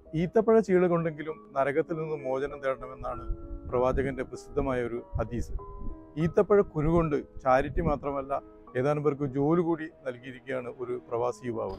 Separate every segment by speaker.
Speaker 1: ഈത്തപ്പഴ ചീള കൊണ്ടെങ്കിലും നരകത്തിൽ നിന്ന് മോചനം തേടണമെന്നാണ് പ്രവാചകന്റെ പ്രസിദ്ധമായ ഒരു ഹദീസ് ഈത്തപ്പഴ കുരുകൊണ്ട് ചാരിറ്റി മാത്രമല്ല ഏതാനും പേർക്ക് ജോലി കൂടി നൽകിയിരിക്കുകയാണ് ഒരു പ്രവാസി യുവാവ്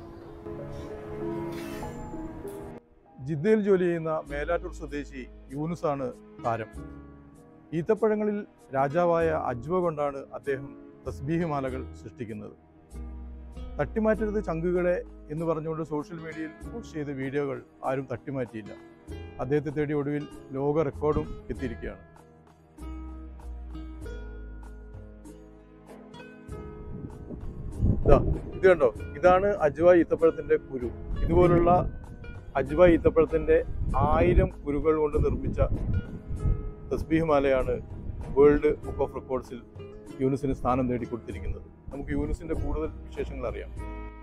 Speaker 1: ജിദ്ദയിൽ ജോലി ചെയ്യുന്ന മേലാറ്റൂർ സ്വദേശി യൂനുസാണ് താരം ഈത്തപ്പഴങ്ങളിൽ രാജാവായ അജ്വ കൊണ്ടാണ് അദ്ദേഹം തസ്ബീഹ് മാലകൾ സൃഷ്ടിക്കുന്നത് തട്ടിമാറ്റരുത് ചങ്കുകളെ എന്ന് പറഞ്ഞുകൊണ്ട് സോഷ്യൽ മീഡിയയിൽ പോസ്റ്റ് ചെയ്ത വീഡിയോകൾ ആരും തട്ടിമാറ്റിയില്ല അദ്ദേഹത്തെ തേടി ഒടുവിൽ ലോക റെക്കോർഡും എത്തിയിരിക്കുകയാണ് ഇതാ ഇത് കണ്ടോ ഇതാണ് അജ്വ ഈത്തപ്പഴത്തിന്റെ കുരു ഇതുപോലുള്ള അജ്വ ഈത്തപ്പഴത്തിന്റെ ആയിരം കുരുകൾ കൊണ്ട് നിർമ്മിച്ച തസ്ബീഹ് മാലയാണ് വേൾഡ് ബുക്ക് ഓഫ് റെക്കോർഡ്സിൽ യൂനിസിന് സ്ഥാനം നേടിക്കൊടുത്തിരിക്കുന്നത് നമുക്ക് യൂനിസിന്റെ കൂടുതൽ വിശേഷങ്ങൾ അറിയാം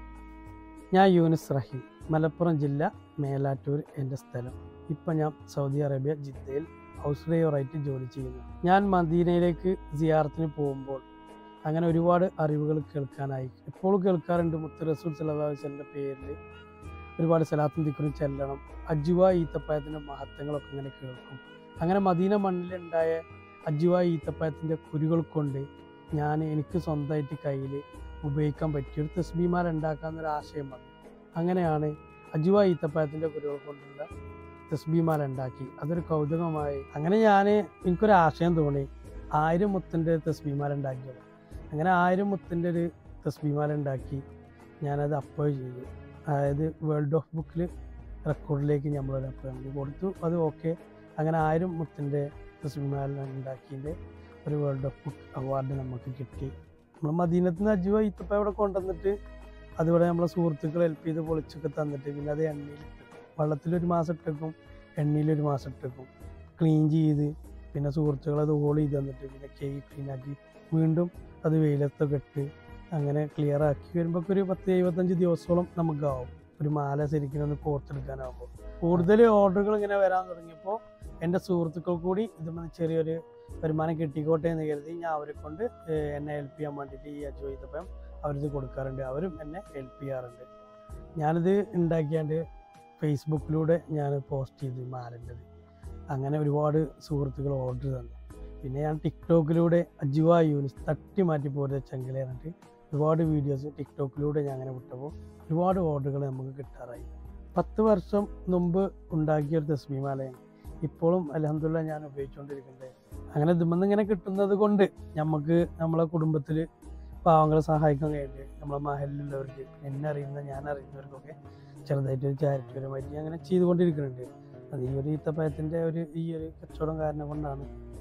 Speaker 2: ഞാൻ യൂനിസ് റഹീം മലപ്പുറം ജില്ല മേലാറ്റൂർ എൻ്റെ സ്ഥലം ഇപ്പം ഞാൻ സൗദി അറേബ്യ ജിദ്ദയിൽ ഹൗസ് ഡ്രൈവറായിട്ട് ജോലി ചെയ്യുന്നു ഞാൻ മദീനയിലേക്ക് സിയാറത്തിന് പോകുമ്പോൾ അങ്ങനെ ഒരുപാട് അറിവുകൾ കേൾക്കാനായി എപ്പോഴും കേൾക്കാറുണ്ട് മുത്ത് റസൂൽ സലഹുലിൻ്റെ പേരിൽ ഒരുപാട് സലാത്തും ദിക്കറും ചെല്ലണം അജുവ ഈത്തപ്പഴത്തിൻ്റെ മഹത്വങ്ങളൊക്കെ ഇങ്ങനെ കേൾക്കും അങ്ങനെ മദീന മണ്ണിലുണ്ടായ അജുവ ഈത്തപ്പഴത്തിൻ്റെ കുരുകൾ കൊണ്ട് ഞാൻ എനിക്ക് സ്വന്തമായിട്ട് കയ്യിൽ ഉപയോഗിക്കാൻ പറ്റിയ ഒരു തസ്ബീമാല ഉണ്ടാക്കാമെന്നൊരു ആശയം വന്നു അങ്ങനെയാണ് അജുവ ഈത്തപ്പഴത്തിൻ്റെ കുരുകൾ കൊണ്ടുള്ള തസ്ബീമാല ഉണ്ടാക്കി അതൊരു കൗതുകമായി അങ്ങനെ ഞാൻ എനിക്കൊരു ആശയം തോന്നി ആയിരം മുത്തിൻ്റെ തസ്ബീമാല ഉണ്ടാക്കിയത് അങ്ങനെ ആയിരം മുത്തിൻ്റെ ഒരു തസ്ബീമാല ഉണ്ടാക്കി ഞാനത് അപ്ലോഡ് ചെയ്തു അതായത് വേൾഡ് ഓഫ് ബുക്കിൽ റെക്കോർഡിലേക്ക് നമ്മളത് അപ്ലോഡ് കൊടുത്തു അത് ഓക്കെ അങ്ങനെ ആയിരം മുത്തിൻ്റെ തസ്ബീമാല ഉണ്ടാക്കിയതിൻ്റെ ഒരു വേൾഡ് ഓഫ് ബുക്ക് അവാർഡ് നമുക്ക് കിട്ടി നമ്മൾ മദീനത്ത് നിന്ന് അജുവ ഈത്തപ്പ ഇവിടെ കൊണ്ടുവന്നിട്ട് അതുപോലെ നമ്മളെ സുഹൃത്തുക്കൾ ഹെൽപ്പ് ചെയ്ത് പൊളിച്ചൊക്കെ തന്നിട്ട് പിന്നെ അത് എണ്ണയിൽ വെള്ളത്തിലൊരു മാസം ഇട്ടേക്കും എണ്ണയിലൊരു മാസം ഇട്ടേക്കും ക്ലീൻ ചെയ്ത് പിന്നെ സുഹൃത്തുക്കൾ അത് ഹോൾ ചെയ്ത് തന്നിട്ട് പിന്നെ കേക്ക് ക്ലീൻ ആക്കി വീണ്ടും അത് വെയിലത്തൊക്കെ ഇട്ട് അങ്ങനെ ക്ലിയർ ആക്കി വരുമ്പോൾ ഒരു പത്ത് എഴുപത്തഞ്ച് ദിവസത്തോളം നമുക്കാവും ഒരു മാല ശരിക്കും ഒന്ന് കോർത്തെടുക്കാനാവുമ്പോൾ കൂടുതൽ ഓർഡറുകൾ ഇങ്ങനെ വരാൻ തുടങ്ങിയപ്പോൾ എൻ്റെ സുഹൃത്തുക്കൾ കൂടി ഇതുമായി ചെറിയൊരു വരുമാനം കിട്ടിക്കോട്ടെ എന്ന് കരുതി ഞാൻ അവരെ കൊണ്ട് ഏഹ് എന്നെ ഹെൽപ്പ് ചെയ്യാൻ വേണ്ടിയിട്ട് ഈ അജു ചെയ്തപ്പം അവരിത് കൊടുക്കാറുണ്ട് അവരും എന്നെ ഹെൽപ്പ് ചെയ്യാറുണ്ട് ഞാനിത് ഉണ്ടാക്കിയാണ്ട് ഫേസ്ബുക്കിലൂടെ ഞാൻ പോസ്റ്റ് ചെയ്തു മാലിൻ്റെത് അങ്ങനെ ഒരുപാട് സുഹൃത്തുക്കൾ ഓർഡർ തന്നു പിന്നെ ഞാൻ ടിക്ടോക്കിലൂടെ അജുവ യൂനിസ് തട്ടി മാറ്റി പോരുന്ന ചെങ്കിലെ പറഞ്ഞിട്ട് ഒരുപാട് വീഡിയോസ് ടിക്ടോക്കിലൂടെ ഞാൻ അങ്ങനെ വിട്ടപ്പോൾ ഒരുപാട് ഓർഡറുകൾ നമുക്ക് കിട്ടാറായി പത്ത് വർഷം മുമ്പ് ഉണ്ടാക്കിയ ഒരു തസ്മീമാലയാണ് ഇപ്പോഴും അലഹമില്ല ഞാൻ ഉപയോഗിച്ചുകൊണ്ടിരിക്കുന്നത് അങ്ങനെ ഇതുമെന്ന് ഇങ്ങനെ കിട്ടുന്നത് കൊണ്ട് നമുക്ക് നമ്മളെ കുടുംബത്തിൽ പാവങ്ങളെ സഹായിക്കാൻ കഴിയുന്നുണ്ട് നമ്മളെ മഹലിലുള്ളവർക്ക് എന്നെ അറിയുന്ന ഞാൻ അറിയുന്നവർക്കൊക്കെ ചെറുതായിട്ട് ഒരു ചാരിറ്റി പരമായിട്ട് ഞാൻ അങ്ങനെ ചെയ്തുകൊണ്ടിരിക്കുന്നുണ്ട് അത് ഈ ഒരു ഈത്തപ്പഴത്തിൻ്റെ ഒരു ഈ ഒരു കച്ചവടം കാരണം കൊണ്ടാണ്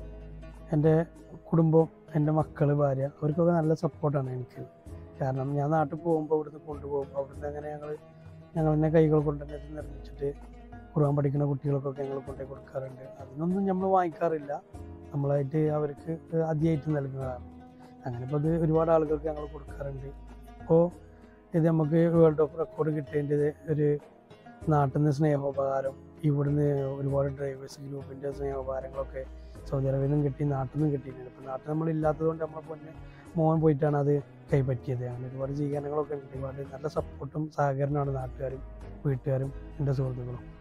Speaker 2: എൻ്റെ കുടുംബം എൻ്റെ മക്കൾ ഭാര്യ അവർക്കൊക്കെ നല്ല സപ്പോർട്ടാണ് എനിക്ക് കാരണം ഞാൻ നാട്ടിൽ പോകുമ്പോൾ ഇവിടുന്ന് കൊണ്ടുപോകും അവിടുന്ന് അങ്ങനെ ഞങ്ങൾ ഞങ്ങൾ തന്നെ കൈകൾ കൊണ്ട് തന്നെ ഇത് നിർമ്മിച്ചിട്ട് ഖുർആൻ പഠിക്കുന്ന കുട്ടികൾക്കൊക്കെ ഞങ്ങൾ കൊണ്ടുപോയി കൊടുക്കാറുണ്ട് അതിനൊന്നും നമ്മൾ വാങ്ങിക്കാറില്ല നമ്മളായിട്ട് അവർക്ക് ആദ്യമായിട്ട് നൽകുന്നതാണ് അങ്ങനെ ഇപ്പോൾ ഇത് ഒരുപാട് ആളുകൾക്ക് ഞങ്ങൾ കൊടുക്കാറുണ്ട് ഇപ്പോൾ ഇത് നമുക്ക് വേൾഡ് ഓഫ് റെക്കോർഡ് കിട്ടേണ്ടത് ഒരു നാട്ടിൽ നിന്ന് സ്നേഹോപകാരം ഇവിടുന്ന് ഒരുപാട് ഡ്രൈവേഴ്സ് ഗ്രൂപ്പിൻ്റെ സ്നേഹോപകാരങ്ങളൊക്കെ സൗദി അറേബ്യയിൽ നിന്നും കിട്ടി നാട്ടിൽ നിന്നും കിട്ടിയിട്ടുണ്ട് ഇപ്പോൾ നാട്ടിൽ നമ്മൾ ഇല്ലാത്തതുകൊണ്ട് നമ്മൾ പൊന്നെ മോൻ പോയിട്ടാണ് അത് കൈപ്പറ്റിയത് അങ്ങനെ ഒരുപാട് സ്വീകരണങ്ങളൊക്കെ ഉണ്ട് ഒരുപാട് നല്ല സപ്പോർട്ടും സഹകരണമാണ് നാട്ടുകാരും വീട്ടുകാരും എൻ്റെ സുഹൃത്തുക്കളും